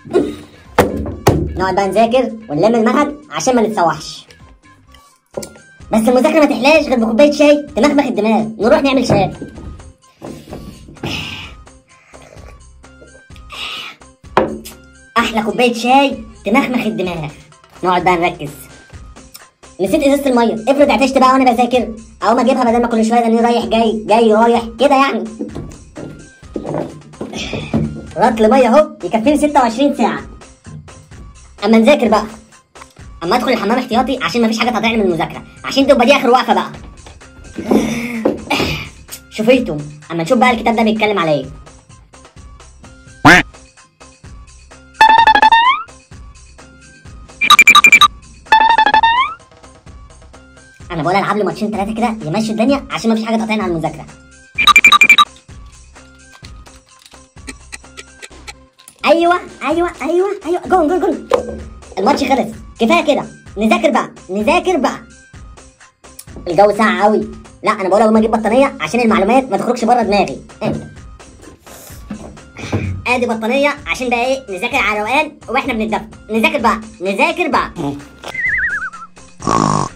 نقعد بقى نذاكر ونلم المنهج عشان ما نتسوحش بس المذاكره ما تحلاش غير بكوبايه شاي تمخمخ الدماغ نروح نعمل شاي احلى كوبايه شاي تمخمخ الدماغ نقعد بقى نركز نسيت ازازه الميه افرض عطشت بقى وانا بذاكر اقوم اجيبها بدل ما كل شويه اني رايح جاي جاي رايح كده يعني رطل ميه اهو يكفيني 26 ساعه اما نذاكر بقى اما ادخل الحمام احتياطي عشان مفيش حاجه تقاطعني من المذاكره عشان تبقى دي اخر وقفه بقى شوفيتم اما نشوف بقى الكتاب ده بيتكلم على ايه انا بقول العب لي ماتشين ثلاثه كده يمشي الدنيا عشان مفيش حاجه تقاطعني عن المذاكره ايوه ايوه ايوه ايوه جون جون جون الماتش خلص كفايه كده نذاكر بقى نذاكر بقى الجو ساقع قوي لا انا بقول اقوم اجيب بطانيه عشان المعلومات ما تخرجش بره دماغي إيه؟ ادي بطانيه عشان بقى ايه نذاكر على روقان واحنا بنتدفى نذاكر بقى نذاكر بقى